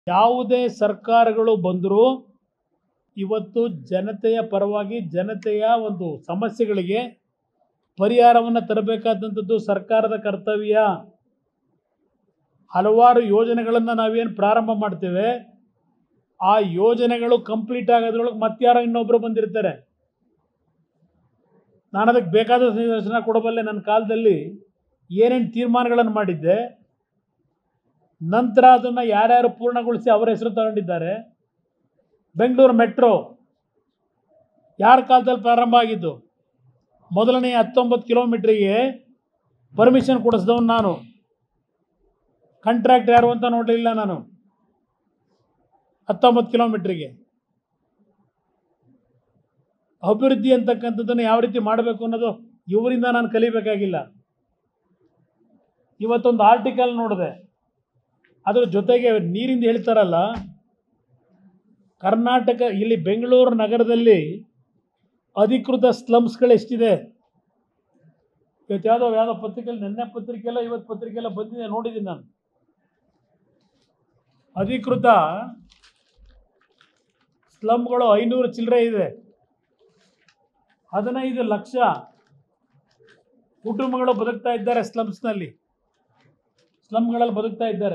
ಯಾವುದೇ ಸರ್ಕಾರಗಳು ಬಂದರೂ ಇವತ್ತು ಜನತೆಯ ಪರವಾಗಿ ಜನತೆಯ ಒಂದು ಸಮಸ್ಯೆಗಳಿಗೆ ಪರಿಹಾರವನ್ನು ತರಬೇಕಾದಂಥದ್ದು ಸರ್ಕಾರದ ಕರ್ತವ್ಯ ಹಲವಾರು ಯೋಜನೆಗಳನ್ನು ನಾವೇನು ಪ್ರಾರಂಭ ಮಾಡ್ತೇವೆ ಆ ಯೋಜನೆಗಳು ಕಂಪ್ಲೀಟ್ ಆಗೋದ್ರೊಳಗೆ ಮತ್ತಾರೋ ಇನ್ನೊಬ್ಬರು ಬಂದಿರ್ತಾರೆ ನಾನು ಅದಕ್ಕೆ ಬೇಕಾದ ನಿದರ್ಶನ ಕೊಡಬಲ್ಲೆ ನನ್ನ ಕಾಲದಲ್ಲಿ ಏನೇನು ತೀರ್ಮಾನಗಳನ್ನು ಮಾಡಿದ್ದೆ ನಂತರ ಅದನ್ನು ಯಾರ್ಯಾರು ಪೂರ್ಣಗೊಳಿಸಿ ಅವರ ಹೆಸರು ತಗೊಂಡಿದ್ದಾರೆ ಬೆಂಗಳೂರು ಮೆಟ್ರೋ ಯಾರ ಕಾಲದಲ್ಲಿ ಪ್ರಾರಂಭ ಆಗಿದ್ದು ಮೊದಲನೇ ಹತ್ತೊಂಬತ್ತು ಕಿಲೋಮೀಟ್ರಿಗೆ ಪರ್ಮಿಷನ್ ಕೊಡಿಸಿದವನು ನಾನು ಕಾಂಟ್ರಾಕ್ಟ್ ಯಾರು ಅಂತ ನೋಡಲಿಲ್ಲ ನಾನು ಹತ್ತೊಂಬತ್ತು ಕಿಲೋಮೀಟ್ರಿಗೆ ಅಭಿವೃದ್ಧಿ ಅಂತಕ್ಕಂಥದ್ದನ್ನು ಯಾವ ರೀತಿ ಮಾಡಬೇಕು ಅನ್ನೋದು ಇವರಿಂದ ನಾನು ಕಲಿಬೇಕಾಗಿಲ್ಲ ಇವತ್ತೊಂದು ಆರ್ಟಿಕಲ್ ನೋಡಿದೆ ಅದ್ರ ಜೊತೆಗೆ ನೀರಿಂದ ಹೇಳ್ತಾರಲ್ಲ ಕರ್ನಾಟಕ ಇಲ್ಲಿ ಬೆಂಗಳೂರು ನಗರದಲ್ಲಿ ಅಧಿಕೃತ ಸ್ಲಮ್ಸ್ಗಳು ಎಷ್ಟಿದೆ ಇವತ್ತು ಯಾವುದೋ ಯಾವುದೋ ಪತ್ರಿಕೆಯಲ್ಲಿ ನಿನ್ನೆ ಪತ್ರಿಕೆಲ್ಲ ಇವತ್ತು ಪತ್ರಿಕೆಲ್ಲ ಬಂದಿದೆ ನೋಡಿದ್ದೀನಿ ನಾನು ಅಧಿಕೃತ ಸ್ಲಮ್ಗಳು ಐನೂರು ಚಿಲ್ಲರೆ ಇದೆ ಹದಿನೈದು ಲಕ್ಷ ಕುಟುಂಬಗಳು ಬದುಕ್ತಾ ಇದ್ದಾರೆ ಸ್ಲಮ್ಸ್ನಲ್ಲಿ ಸ್ಲಮ್ಗಳಲ್ಲಿ ಬದುಕ್ತಾ ಇದ್ದಾರೆ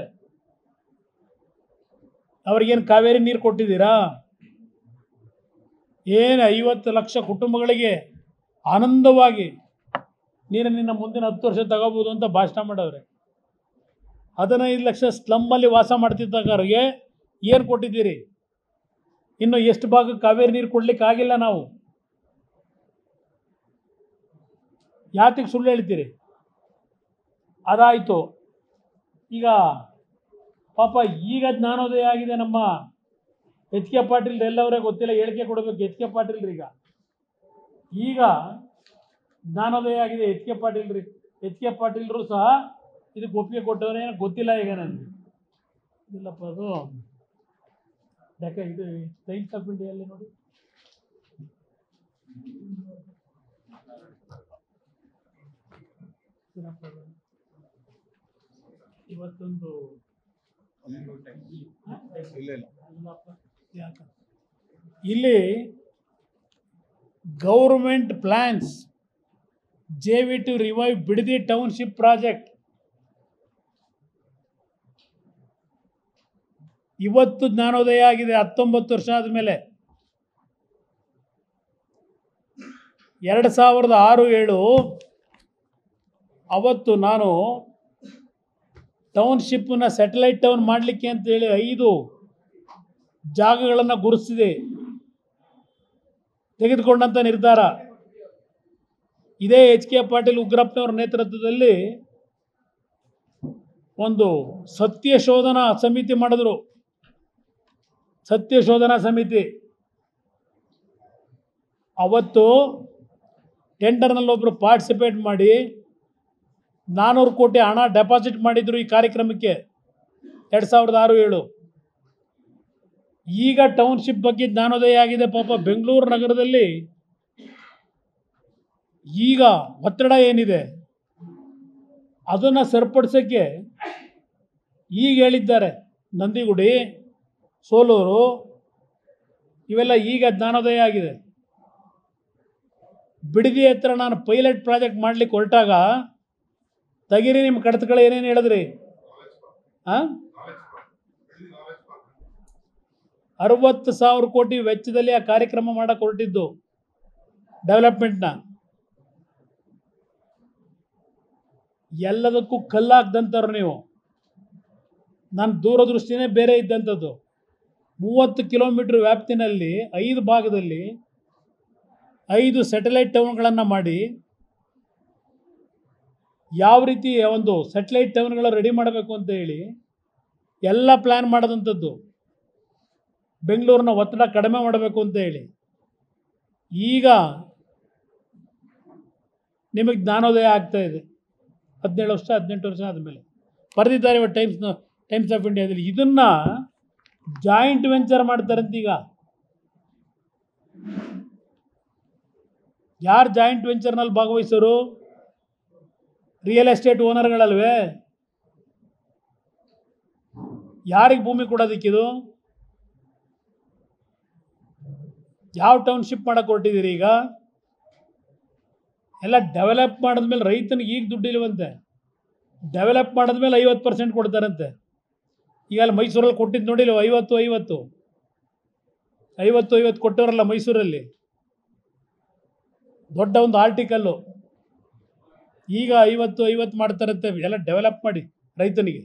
ಅವ್ರಿಗೇನು ಕಾವೇರಿ ನೀರು ಕೊಟ್ಟಿದ್ದೀರಾ ಏನು ಐವತ್ತು ಲಕ್ಷ ಕುಟುಂಬಗಳಿಗೆ ಆನಂದವಾಗಿ ನೀನು ನಿನ್ನ ಮುಂದಿನ ಹತ್ತು ವರ್ಷ ತಗೋಬೋದು ಅಂತ ಭಾಷಣ ಮಾಡವ್ರೆ ಹದಿನೈದು ಲಕ್ಷ ಸ್ಲಮ್ಮಲ್ಲಿ ವಾಸ ಮಾಡ್ತಿದ್ದವ್ರಿಗೆ ಏನು ಕೊಟ್ಟಿದ್ದೀರಿ ಇನ್ನು ಎಷ್ಟು ಭಾಗಕ್ಕೆ ಕಾವೇರಿ ನೀರು ಕೊಡ್ಲಿಕ್ಕೆ ಆಗಿಲ್ಲ ನಾವು ಯಾತಕ್ಕೆ ಸುಳ್ಳು ಹೇಳ್ತೀರಿ ಅದಾಯಿತು ಈಗ ಪಾಪ ಈಗ ಜ್ಞಾನೋದಯ ಆಗಿದೆ ನಮ್ಮ ಎಚ್ ಕೆ ಪಾಟೀಲ್ ಎಲ್ಲವರೇ ಗೊತ್ತಿಲ್ಲ ಹೇಳಿಕೆ ಕೊಡಬೇಕು ಎಚ್ ಕೆ ಪಾಟೀಲ್ರೀಗ ಈಗ ಜ್ಞಾನೋದಯ ಆಗಿದೆ ಎಚ್ ಕೆ ಪಾಟೀಲ್ರಿ ಎಚ್ ಕೆ ಪಾಟೀಲ್ರು ಸಹ ಇದಕ್ಕೆ ಒಪ್ಪಿಗೆ ಕೊಟ್ಟವರೇ ಗೊತ್ತಿಲ್ಲ ಈಗ ನನಗೆ ಇಲ್ಲಪ್ಪ ಅದು ಯಾಕೆ ಇದು ಟೈಮ್ಸ್ ಆಫ್ ಇಂಡಿಯಲ್ಲಿ ನೋಡಿ ಏನಪ್ಪ ಅದು? ಇವತ್ತೊಂದು ಇಲ್ಲ ಇಲ್ಲ ಅಲ್ಲಪ್ಪ, ಯಾಕ? ಇಲ್ಲಿ government plans J V to revive Bidadi township project ಇವತ್ತು ಜ್ಞಾನೋದಯ ಆಗಿದೆ ಹತ್ತೊಂಬತ್ತು ವರ್ಷ ಆದಮೇಲೆ ಎರಡು ಸಾವಿರದ ಆರು ಏಳು ಅವತ್ತು ನಾನು ಟೌನ್ಶಿಪ್ಪನ್ನ ಸ್ಯಾಟಲೈಟ್ ಟೌನ್ ಮಾಡಲಿಕ್ಕೆ ಅಂತೇಳಿ ಐದು ಜಾಗಗಳನ್ನು ಗುರುತಿಸಿದೆ ತೆಗೆದುಕೊಂಡಂಥ ನಿರ್ಧಾರ ಇದೇ ಎಚ್ ಕೆ ಪಾಟೀಲ್ ಉಗ್ರಪ್ಪನವರ ನೇತೃತ್ವದಲ್ಲಿ ಒಂದು ಸತ್ಯ ಶೋಧನಾ ಸಮಿತಿ ಮಾಡಿದ್ರು ಸತ್ಯ ಶೋಧನಾ ಸಮಿತಿ ಅವತ್ತು ಟೆಂಡರ್ನಲ್ಲಿ ಒಬ್ಬರು ಪಾರ್ಟಿಸಿಪೇಟ್ ಮಾಡಿ ನಾನ್ನೂರು ಕೋಟಿ ಹಣ ಡೆಪಾಸಿಟ್ ಮಾಡಿದ್ರು ಈ ಕಾರ್ಯಕ್ರಮಕ್ಕೆ ಎರಡು ಸಾವಿರದ ಆರು ಏಳು ಈಗ ಟೌನ್ಶಿಪ್ ಬಗ್ಗೆ ಜ್ಞಾನೋದಯ ಆಗಿದೆ ಪಾಪ ಬೆಂಗಳೂರು ನಗರದಲ್ಲಿ ಈಗ ಒತ್ತಡ ಏನಿದೆ ಅದನ್ನು ಸರಿಪಡಿಸೋಕ್ಕೆ ಈಗ ಹೇಳಿದ್ದಾರೆ ನಂದಿಗುಡಿ ಸೋಲೂರು ಇವೆಲ್ಲ ಈಗ ಜ್ಞಾನೋದಯ ಆಗಿದೆ ಬಿಡದಿ ಹತ್ರ ನಾನು ಪೈಲಟ್ ಪ್ರಾಜೆಕ್ಟ್ ಮಾಡ್ಲಿಕ್ಕೆ ಹೊರಟಾಗ ತೆಗೀರಿ ನಿಮ್ಮ ಕಡತಗಳು ಏನೇನು ಹೇಳಿದ್ರಿ ಹಾಂ ಅರವತ್ತು ಸಾವಿರ ಕೋಟಿ ವೆಚ್ಚದಲ್ಲಿ ಆ ಕಾರ್ಯಕ್ರಮ ಮಾಡಕ್ಕೆ ಹೊರಟಿದ್ದು ಡೆವಲಪ್ಮೆಂಟ್ನ ಎಲ್ಲದಕ್ಕೂ ಕಲ್ಲಾಕ್ದಂಥವ್ರು ನೀವು ನನ್ನ ದೂರದೃಷ್ಟಿನೇ ಬೇರೆ ಇದ್ದಂಥದ್ದು ಮೂವತ್ತು ಕಿಲೋಮೀಟ್ರ್ ವ್ಯಾಪ್ತಿನಲ್ಲಿ ಐದು ಭಾಗದಲ್ಲಿ ಐದು ಸ್ಯಾಟಲೈಟ್ ಟೌನ್ಗಳನ್ನು ಮಾಡಿ ಯಾವ ರೀತಿ ಒಂದು ಸ್ಯಾಟಲೈಟ್ ಟೌನ್ಗಳ ರೆಡಿ ಮಾಡಬೇಕು ಅಂತ ಹೇಳಿ ಎಲ್ಲ ಪ್ಲ್ಯಾನ್ ಮಾಡೋದಂಥದ್ದು ಬೆಂಗಳೂರಿನ ಒತ್ತಡ ಕಡಿಮೆ ಮಾಡಬೇಕು ಅಂತ ಹೇಳಿ ಈಗ ನಿಮಗೆ ಜ್ಞಾನೋದಯ ಆಗ್ತಾ ಇದೆ ಹದಿನೇಳು ವರ್ಷ ಹದಿನೆಂಟು ವರ್ಷ ಆದಮೇಲೆ ಬರೆದಿದ್ದಾರೆ ಇವತ್ತು ಟೈಮ್ಸ್ ಟೈಮ್ಸ್ ಆಫ್ ಇಂಡಿಯಾದಲ್ಲಿ ಇದನ್ನು ಜಾಯಿಂಟ್ ವೆಂಚರ್ ಮಾಡ್ತಾರಂತ ಈಗ ಯಾರು ಜಾಯಿಂಟ್ ವೆಂಚರ್ನಲ್ಲಿ ಭಾಗವಹಿಸೋರು ರಿಯಲ್ ಎಸ್ಟೇಟ್ ಓನರ್ಗಳಲ್ವೇ ಯಾರಿಗೆ ಭೂಮಿ ಕೊಡೋದಕ್ಕಿದು ಯಾವ ಟೌನ್ಶಿಪ್ ಮಾಡಕ್ಕೆ ಹೊರಟಿದ್ದೀರಿ ಈಗ ಎಲ್ಲ ಡೆವಲಪ್ ಮಾಡಿದ್ಮೇಲೆ ರೈತನಿಗೆ ಈಗ ದುಡ್ಡಿಲ್ವಂತೆ ಡೆವಲಪ್ ಮಾಡಿದ್ಮೇಲೆ ಐವತ್ತು ಪರ್ಸೆಂಟ್ ಕೊಡ್ತಾರಂತೆ ಈಗ ಅಲ್ಲಿ ಮೈಸೂರಲ್ಲಿ ಕೊಟ್ಟಿದ್ದು ನೋಡಿಲ್ಲ ಐವತ್ತು ಐವತ್ತು ಐವತ್ತು ಐವತ್ತು ಕೊಟ್ಟವರಲ್ಲ ಮೈಸೂರಲ್ಲಿ ದೊಡ್ಡ ಒಂದು ಆರ್ಟಿಕಲ್ಲು ಈಗ ಐವತ್ತು ಐವತ್ತು ಮಾಡ್ತಾರಂತೆ ಎಲ್ಲ ಡೆವಲಪ್ ಮಾಡಿ ರೈತನಿಗೆ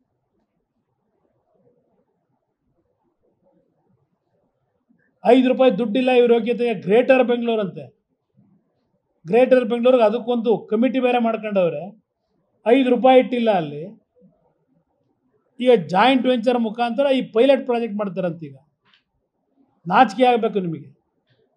ಐದು ರೂಪಾಯಿ ದುಡ್ಡಿಲ್ಲ ಇವ್ರ ಯೋಗ್ಯತೆಗೆ ಗ್ರೇಟರ್ ಬೆಂಗಳೂರು ಅಂತೆ ಗ್ರೇಟರ್ ಬೆಂಗಳೂರಿಗೆ ಅದಕ್ಕೊಂದು ಕಮಿಟಿ ಬೇರೆ ಮಾಡ್ಕೊಂಡವ್ರೆ ಐದು ರೂಪಾಯಿ ಇಟ್ಟಿಲ್ಲ ಅಲ್ಲಿ ಈಗ ಜಾಯಿಂಟ್ ವೆಂಚರ್ ಮುಖಾಂತರ ಈ ಪೈಲಟ್ ಪ್ರಾಜೆಕ್ಟ್ ಮಾಡ್ತಾರಂತ ಈಗ ನಾಚಿಕೆ ಆಗಬೇಕು ನಿಮಗೆ